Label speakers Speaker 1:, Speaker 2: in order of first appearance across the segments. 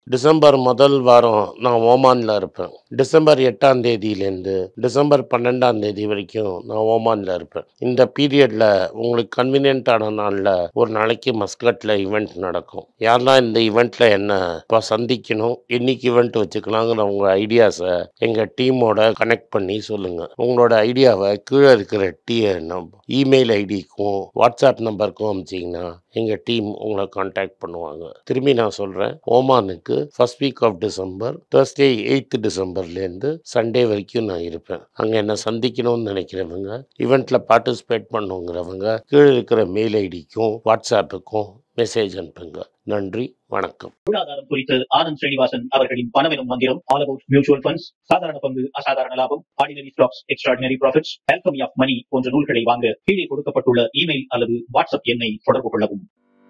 Speaker 1: December முதல் வாரம் நான் ஓமானில் இருப்பேன் டிசம்பர் எட்டாம் தேதியிலேருந்து டிசம்பர் பன்னெண்டாம் தேதி வரைக்கும் நான் ஓமானில் இருப்பேன் இந்த பீரியடில் உங்களுக்கு கன்வீனியன்ட்டான நாளில் ஒரு நாளைக்கு மஸ்கட்டில் ஈவெண்ட் நடக்கும் யாரெல்லாம் இந்த ஈவெண்ட்டில் என்ன இப்போ சந்திக்கணும் என்னைக்கு ஈவெண்ட் வச்சுக்கலாங்கிற உங்கள் ஐடியாஸை எங்கள் டீமோட கனெக்ட் பண்ணி சொல்லுங்கள் உங்களோட ஐடியாவை கீழே இருக்கிற டீ இமெயில் ஐடிக்கும் வாட்ஸ்அப் நம்பருக்கும் அமிச்சிங்கன்னா எங்கள் டீம் உங்களை காண்டாக்ட் பண்ணுவாங்க திரும்பி நான் சொல்கிறேன் ஓமானுக்கு first week of December Thursday eighth டிசம்பர்லேருந்து சண்டே வரைக்கும் நான் இருப்பேன் அங்கே என்ன சந்திக்கணும்னு நினைக்கிறவங்க ஈவெண்ட்டில் பார்ட்டிசிபேட் பண்ணுங்கிறவங்க கீழே இருக்கிற மெயில் ஐடிக்கும் வாட்ஸ்அப்புக்கும் மெசேஜ் அனுப்புங்க நன்றி வணக்கம்
Speaker 2: பொருளாதாரம் குறித்து ஆனந்த் ஸ்ரீனிவாசன் அவர்களின் பணம் எனும் மந்திரம் ஆல் அபவுட் மியூச்சுவல் ஃபண்ட்ஸ் சாதாரண பங்கு அசாதாரண லாபம் ordinary stocks extraordinary profits alchemy of money போன்ற நூல்களை வாங்க கீழே கொடுக்கப்பட்டுள்ள இமெயில் அல்லது வாட்ஸ்அப் எண்ணை தொடர்பு கொள்ளவும்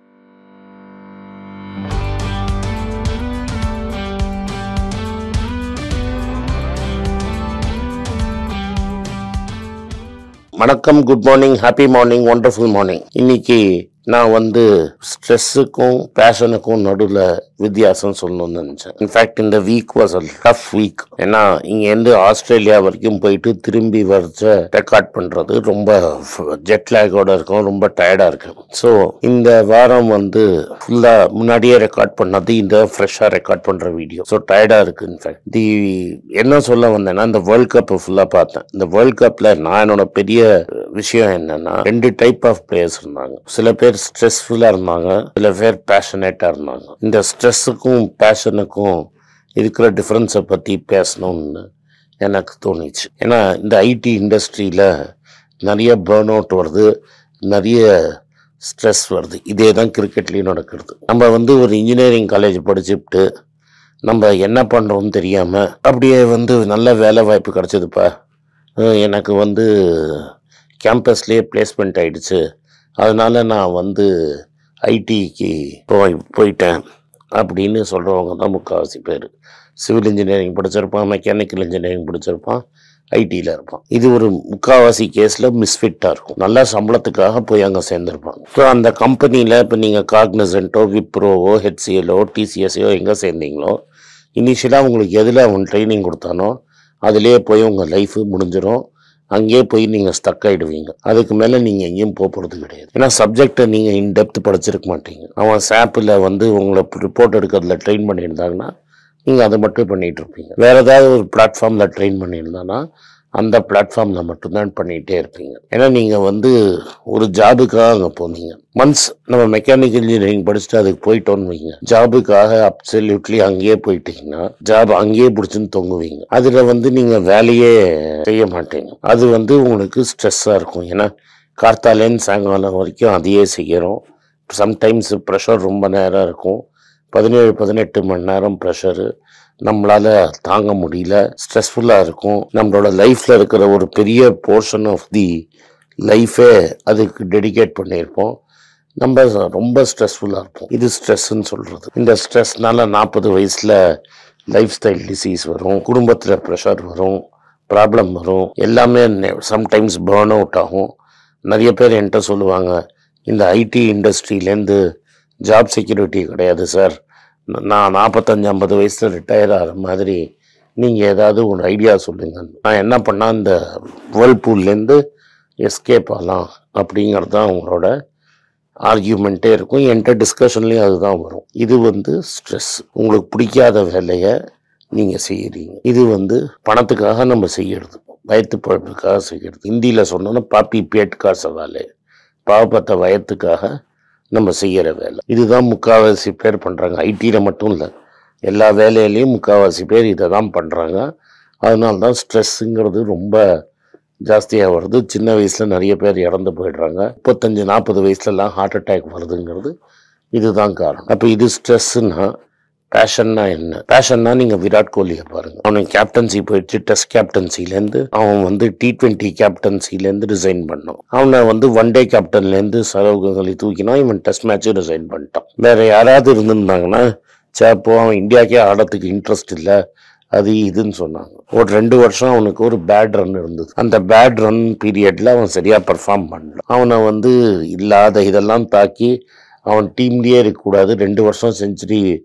Speaker 1: வணக்கம் good morning happy morning wonderful morning இன்னைக்கு நான் வந்து ஸ்ட்ரெஸ்ஸுக்கும் பேஷனுக்கும் நடுவில் வித்தியாசம் சொல்லணும்னு நினச்சேன் இன்ஃபேக்ட் இந்த week was a tough week ஏன்னா இங்கேருந்து ஆஸ்திரேலியா வரைக்கும் போயிட்டு திரும்பி வரைச்ச ரெக்கார்ட் பண்ணுறது ரொம்ப ஜெட் லேக்கோட இருக்கும் ரொம்ப டயர்டாக இருக்கும் ஸோ இந்த வாரம் வந்து ஃபுல்லாக முன்னாடியே ரெக்கார்ட் பண்ணது இந்த ஃப்ரெஷ்ஷாக ரெக்கார்ட் பண்ணுற வீடியோ ஸோ டயர்டாக இருக்குது இன்ஃபேக்ட் தி என்ன சொல்ல வந்தேன்னா இந்த வேர்ல்ட் கப்பை ஃபுல்லாக பார்த்தேன் இந்த வேர்ல்ட் கப்பில் நான் என்னோட பெரிய விஷயம் என்னன்னா ரெண்டு டைப் ஆஃப் பிளேயர்ஸ் இருந்தாங்க சில பேர் ஸ்ட்ரெஸ்ஃபுல்லாக இருந்தாங்க சில பேர் பேஷனேட்டாக இருந்தாங்க இந்த ஸ்ட்ரெஸ்ஸுக்கும் பேஷனுக்கும் இருக்கிற டிஃப்ரென்ஸை பற்றி பேசணும்னு எனக்கு தோணுச்சு ஏன்னா இந்த ஐடி இண்டஸ்ட்ரியில் நிறைய பேர்ன் அவுட் வருது நிறைய ஸ்ட்ரெஸ் வருது இதே தான் கிரிக்கெட்லேயும் நடக்கிறது நம்ம வந்து ஒரு இன்ஜினியரிங் காலேஜ் படிச்சுட்டு நம்ம என்ன பண்ணுறோம்னு தெரியாமல் அப்படியே வந்து நல்ல வேலை வாய்ப்பு கிடச்சிதுப்பா அஹ் எனக்கு வந்து கேம்பஸ்லேயே பிளேஸ்மெண்ட் ஆயிடுச்சு அதனால நான் வந்து ஐடிக்கு போய் போயிட்டேன் அப்படின்னு சொல்கிறவங்க தான் முக்கால்வாசி பேர் சிவில் இன்ஜினியரிங் படிச்சிருப்பான் மெக்கானிக்கல் இன்ஜினியரிங் படிச்சிருப்பான் ஐடியில் இருப்பான் இது ஒரு முக்கால்வாசி கேஸில் மிஸ்ஃபிட்டாக இருக்கும் நல்ல சம்பளத்துக்காக போய் அங்கே சேர்ந்துருப்பாங்க ஸோ அந்த கம்பெனியில் இப்போ நீங்கள் காக்னசென்ட்டோ விப்ரோவோ ஹெச்சிஎலோ டிசிஎஸ்ஓ எங்கே சேர்ந்தீங்களோ இனிஷியலாக உங்களுக்கு எதில் அவன் ட்ரைனிங் கொடுத்தானோ அதுலேயே போய் உங்கள் லைஃபு முடிஞ்சிடும் அங்கேயே போய் நீங்கள் ஸ்டக் ஆகிடுவீங்க அதுக்கு மேலே நீங்கள் எங்கேயும் போக போகிறது கிடையாது ஏன்னா சப்ஜெக்டை நீங்கள் இன்டெப்த் படிச்சிருக்க மாட்டீங்க அவன் சாப்பில் வந்து உங்களை ரிப்போர்ட் எடுக்கிறதுல ட்ரெயின் பண்ணியிருந்தாங்கன்னா நீங்கள் அதை மட்டும் பண்ணிகிட்டு இருப்பீங்க வேறு ஏதாவது ஒரு பிளாட்ஃபார்மில் ட்ரெயின் பண்ணியிருந்தானா அந்த பிளாட்ஃபார்மில் மட்டும்தான் பண்ணிகிட்டே இருப்பீங்க ஏன்னா நீங்கள் வந்து ஒரு ஜாபுக்காக அங்கே போனீங்க மந்த்ஸ் நம்ம மெக்கானிக்கல் இன்ஜினியரிங் படிச்சுட்டு அதுக்கு போயிட்டோன்னு வைங்க ஜாபுக்காக அப்சல்யூட்லி அங்கேயே போயிட்டீங்கன்னா ஜாப் அங்கேயே பிடிச்சுன்னு தொங்குவீங்க அதில் வந்து நீங்கள் வேலையே செய்ய மாட்டீங்க அது வந்து உங்களுக்கு ஸ்ட்ரெஸ்ஸாக இருக்கும் ஏன்னா கார்த்தாலேருந்து சாயங்காலம் வரைக்கும் அதையே செய்கிறோம் சம்டைம்ஸ் ப்ரெஷர் ரொம்ப நேரம் இருக்கும் பதினேழு பதினெட்டு மணி நேரம் ப்ரெஷரு நம்மளால தாங்க முடியல ஸ்ட்ரெஸ்ஃபுல்லாக இருக்கும் நம்மளோட லைஃப்பில் இருக்கிற ஒரு பெரிய போர்ஷன் ஆஃப் தி லைஃபே அதுக்கு டெடிகேட் பண்ணியிருப்போம் நம்ம ரொம்ப ஸ்ட்ரெஸ்ஃபுல்லாக இருப்போம் இது ஸ்ட்ரெஸ்ன்னு சொல்கிறது இந்த ஸ்ட்ரெஸ்னால நாற்பது வயசில் லைஃப் ஸ்டைல் டிசீஸ் வரும் குடும்பத்தில் ப்ரெஷர் வரும் ப்ராப்ளம் வரும் எல்லாமே சம்டைம்ஸ் பேர்ன் அவுட் ஆகும் நிறைய பேர் என்கிட்ட சொல்லுவாங்க இந்த ஐடி இண்டஸ்ட்ரியிலேருந்து ஜாப் செக்யூரிட்டி கிடையாது சார் நான் நாற்பத்தஞ்சு ஐம்பது வயசில் ரிட்டையர் ஆகிற மாதிரி நீங்கள் ஏதாவது ஒரு ஐடியா சொல்லுங்க நான் என்ன பண்ணால் இந்த வேர்ல்பூல்லேருந்து எஸ்கேப் ஆகலாம் அப்படிங்கிறது தான் அவங்களோட ஆர்கியூமெண்ட்டே இருக்கும் என்கிட்ட டிஸ்கஷன்லேயும் அதுதான் வரும் இது வந்து ஸ்ட்ரெஸ் உங்களுக்கு பிடிக்காத வேலையை நீங்கள் செய்கிறீங்க இது வந்து பணத்துக்காக நம்ம செய்யறது வயத்து பழப்புக்காக செய்யறது ஹிந்தியில் சொன்னோன்னா பாப்பி பேட்கா சவாலே பாவப்பட்ட வயத்துக்காக நம்ம செய்கிற வேலை இதுதான் முக்கால்வாசி பேர் பண்ணுறாங்க ஐடியில் மட்டும் இல்லை எல்லா வேலையிலையும் முக்கால்வாசி பேர் இதை தான் பண்ணுறாங்க அதனால தான் ஸ்ட்ரெஸ்ஸுங்கிறது ரொம்ப ஜாஸ்தியாக வருது சின்ன வயசில் நிறைய பேர் இறந்து போயிடுறாங்க முப்பத்தஞ்சு நாற்பது வயசுலலாம் ஹார்ட் அட்டாக் வருதுங்கிறது இதுதான் காரணம் அப்போ இது ஸ்ட்ரெஸ்ஸுன்னா பேஷன்னா என்ன பேஷன்னா நீங்கள் விராட் கோலியை பாருங்கள் அவனுக்கு கேப்டன்சி போயிடுச்சு டெஸ்ட் கேப்டன்சிலேருந்து அவன் வந்து டி ட்வெண்ட்டி கேப்டன்சிலேருந்து ரிசைன் பண்ணான் அவனை வந்து ஒன் டே கேப்டன்லேருந்து சரவுகளை தூக்கினா இவன் டெஸ்ட் மேட்சும் ரிசைன் பண்ணிட்டான் வேற யாராவது இருந்திருந்தாங்கன்னா சே போ அவன் இந்தியாக்கே ஆடத்துக்கு இன்ட்ரெஸ்ட் இல்லை அது இதுன்னு சொன்னாங்க ஒரு ரெண்டு வருஷம் அவனுக்கு ஒரு பேட் ரன் இருந்தது அந்த பேட் ரன் பீரியட்ல அவன் சரியா பெர்ஃபார்ம் பண்ணல அவனை வந்து இல்லாத இதெல்லாம் தாக்கி அவன் டீம்லயே இருக்கக்கூடாது ரெண்டு வருஷம் செஞ்சுரி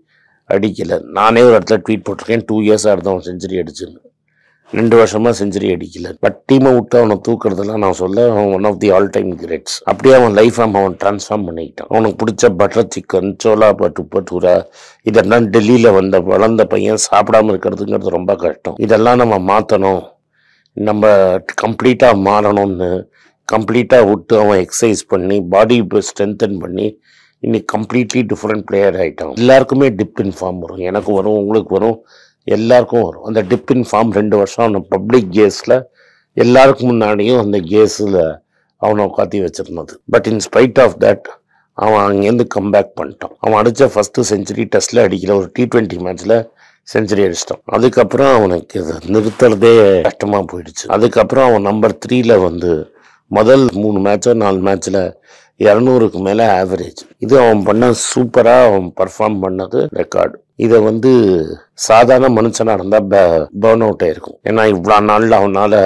Speaker 1: அடிக்கலை நானே ஒரு இடத்துல ட்வீட் போட்டிருக்கேன் டூ இயர்ஸாக இருந்தோம் அவன் செஞ்சுரி அடிச்சுன்னு ரெண்டு வருஷமா செஞ்சுரி அடிக்கல பட் டீமை விட்டு அவனை தூக்குறதெல்லாம் நான் சொல்ல அவன் one of the all time greats அப்படியே அவன் லைஃப் அவன் ட்ரான்ஸ்ஃபார்ம் பண்ணிக்கிட்டான் அவனுக்கு பிடிச்ச பட்டர் சிக்கன் சோலா பட்டு பட்டூரா இதெல்லாம் டெல்லியில் வந்த வளர்ந்த பையன் சாப்பிடாம இருக்கிறதுங்கிறது ரொம்ப கஷ்டம் இதெல்லாம் நம்ம மாற்றணும் நம்ம கம்ப்ளீட்டாக மாறணும்னு கம்ப்ளீட்டாக விட்டு அவன் எக்ஸசைஸ் பண்ணி பாடி ஸ்ட்ரென்தன் பண்ணி இன்னைக்கு கம்ப்ளீட்லி டிஃப்ரெண்ட் பிளேயர் ஆகிட்டான் எல்லாருக்குமே டிப் இன் ஃபார்ம் வரும் எனக்கு வரும் உங்களுக்கு வரும் எல்லாருக்கும் வரும் அந்த டிப் இன் ஃபார்ம் ரெண்டு வருஷம் அவனை பப்ளிக் கேஸில் எல்லாருக்கும் முன்னாடியும் அந்த கேஸில் அவனை உட்காத்தி வச்சிருந்தது but in spite of that அவன் அங்கேருந்து கம்பேக் பண்ணிட்டான் அவன் அடித்த ஃபஸ்ட்டு செஞ்சுரி டெஸ்ட்டில் அடிக்கல ஒரு டி ட்வெண்ட்டி மேட்ச்சில் செஞ்சுரி அடிச்சிட்டான் அதுக்கப்புறம் அவனுக்கு இதை நிறுத்துறதே கஷ்டமாக போயிடுச்சு அதுக்கப்புறம் அவன் நம்பர் த்ரீல வந்து முதல் மூணு மேட்சோ நாலு மேட்ச்சில் இரநூறுக்கு மேலே ஆவரேஜ் இது அவன் பண்ண சூப்பராக அவன் பர்ஃபார்ம் பண்ணது ரெக்கார்டு இதை வந்து சாதாரண மனுஷனாக இருந்தால் பேர்ன் அவுட் ஆயிருக்கும் ஏன்னா இவ்வளோ நாளில் அவனால்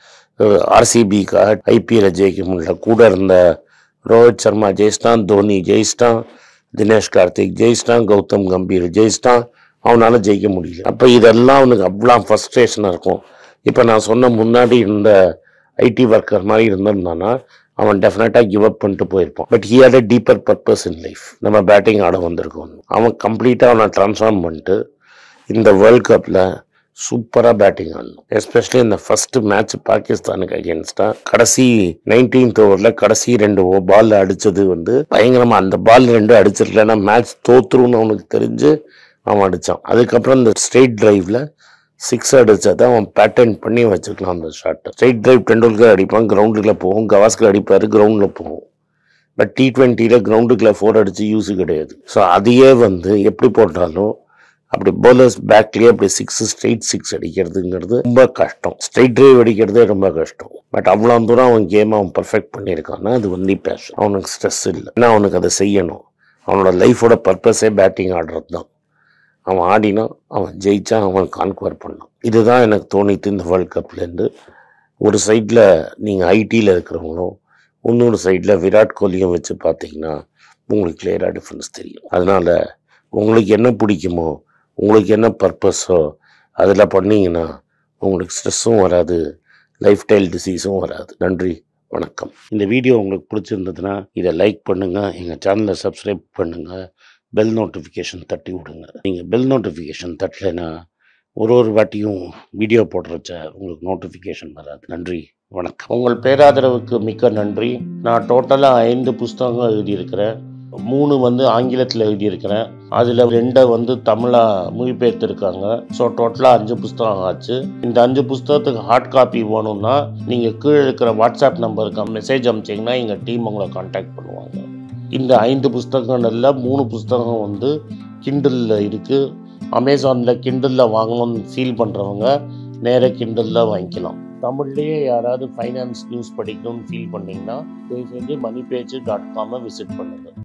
Speaker 1: ஆர்சிபிக்காக ஐபிஎல்ல ஜெயிக்க முடியல கூட இருந்த ரோஹித் சர்மா ஜெயிச்சிட்டான் தோனி ஜெயிச்சிட்டான் தினேஷ் கார்த்திக் ஜெயிச்சிட்டான் கௌதம் கம்பீர் ஜெயிச்சிட்டான் அவனால ஜெயிக்க முடியல அப்போ இதெல்லாம் அவனுக்கு அவ்வளோ ஃப்ரஸ்ட்ரேஷனாக இருக்கும் இப்போ நான் சொன்ன முன்னாடி இருந்த ஐடி ஒர்க்கர் மாதிரி இருந்திருந்தானா அவன் டெஃபினட்டாக கிவ் அப் பண்ணிட்டு போயிருப்பான் but he had a deeper purpose in life நம்ம பேட்டிங் ஆட வந்திருக்கோம் அவன் கம்ப்ளீட்டாக அவனை ட்ரான்ஸ்ஃபார்ம் பண்ணிட்டு இந்த வேர்ல்ட் கப்பில் சூப்பராக பேட்டிங் ஆடணும் எஸ்பெஷலி இந்த ஃபர்ஸ்ட் மேட்ச் பாகிஸ்தானுக்கு அகேன்ஸ்டாக கடைசி நைன்டீன்த் ஓவரில் கடைசி ரெண்டு பால் அடித்தது வந்து பயங்கரமாக அந்த பால் ரெண்டு அடிச்சிருக்கலன்னா மேட்ச் தோத்துருன்னு அவனுக்கு தெரிஞ்சு அவன் அடித்தான் அதுக்கப்புறம் இந்த ஸ்ட்ரெயிட் டிரைவில் சிக்ஸ் அடிச்சதை அவன் பேட்டர்ன் பண்ணி வச்சுக்கலாம் அந்த ஷாட்டை ஸ்ட்ரைட் டிரைவ் டெண்டுல்கர் அடிப்பான் கிரவுண்டுக்குள்ள போகும் கவாஸ்கர் அடிப்பார் கிரவுண்டில் போகும் பட் டி ட்வெண்ட்டியில் கிரவுண்டுக்குள்ள ஃபோர் அடிச்சு யூஸ் கிடையாது ஸோ அதையே வந்து எப்படி போட்டாலும் அப்படி bowlers பேக்லேயே அப்படி சிக்ஸ் ஸ்ட்ரெயிட் சிக்ஸ் அடிக்கிறதுங்கிறது ரொம்ப கஷ்டம் ஸ்ட்ரெயிட் டிரைவ் அடிக்கிறதே ரொம்ப கஷ்டம் பட் அவ்வளோ தூரம் அவன் கேம் அவன் பர்ஃபெக்ட் பண்ணியிருக்கான்னா அது வந்து பேஷன் அவனுக்கு ஸ்ட்ரெஸ் இல்லை ஏன்னா அவனுக்கு அதை செய்யணும் அவனோட லைஃபோட பர்பஸே பேட்டிங் ஆடுறது தான் அவன் ஆடினான் அவன் ஜெயிச்சான் அவன் கான்குவர் பண்ணான் இதுதான் எனக்கு தோணித்து இந்த வேர்ல்ட் கப்லேருந்து ஒரு சைடில் நீங்கள் ஐடியில் இருக்கிறவங்களும் இன்னொரு சைடில் விராட் கோலியும் வச்சு பார்த்தீங்கன்னா உங்களுக்கு கிளியராக டிஃப்ரென்ஸ் தெரியும் அதனால் உங்களுக்கு என்ன பிடிக்குமோ உங்களுக்கு என்ன பர்பஸோ அதில் பண்ணீங்கன்னா உங்களுக்கு ஸ்ட்ரெஸ்ஸும் வராது லைஃப் ஸ்டைல் டிசீஸும் வராது நன்றி வணக்கம் இந்த வீடியோ உங்களுக்கு பிடிச்சிருந்ததுன்னா இதை லைக் பண்ணுங்கள் எங்கள் சேனலை சப்ஸ்கிரைப் பண்ணுங்கள் பெல் நோட்டிஃபிகேஷன் தட்டி விடுங்க நீங்கள் பெல் நோட்டிஃபிகேஷன் தட்டலைன்னா ஒரு ஒரு வாட்டியும் வீடியோ போடுறச்ச உங்களுக்கு நோட்டிஃபிகேஷன் வராது நன்றி வணக்கம் உங்கள் பேராதரவுக்கு மிக்க நன்றி நான் டோட்டலாக ஐந்து புஸ்தகங்கள் எழுதியிருக்கிறேன் மூணு வந்து ஆங்கிலத்தில் எழுதியிருக்கிறேன் அதில் ரெண்டை வந்து தமிழாக மொழிபெயர்த்திருக்காங்க ஸோ டோட்டலாக அஞ்சு புஸ்தகம் ஆச்சு இந்த அஞ்சு புஸ்தகத்துக்கு ஹார்ட் காப்பி வேணும்னா நீங்கள் கீழே இருக்கிற வாட்ஸ்அப் நம்பருக்கு மெசேஜ் அனுப்பிச்சிங்கன்னா எங்கள் டீம் உங்களை காண்டாக்ட் பண்ணுவாங்க இந்த ஐந்து புஸ்தகங்கள்ல மூணு புஸ்தகம் வந்து கிண்டலில் இருக்குது அமேசானில் கிண்டலில் வாங்கணும்னு ஃபீல் பண்ணுறவங்க நேராக கிண்டலில் வாங்கிக்கலாம் தமிழ்லேயே யாராவது ஃபைனான்ஸ் நியூஸ் படிக்கணும்னு ஃபீல் பண்ணிங்கன்னா தயவு செஞ்சு மணி பேஜ் டாட் காமை விசிட் பண்ணுங்கள்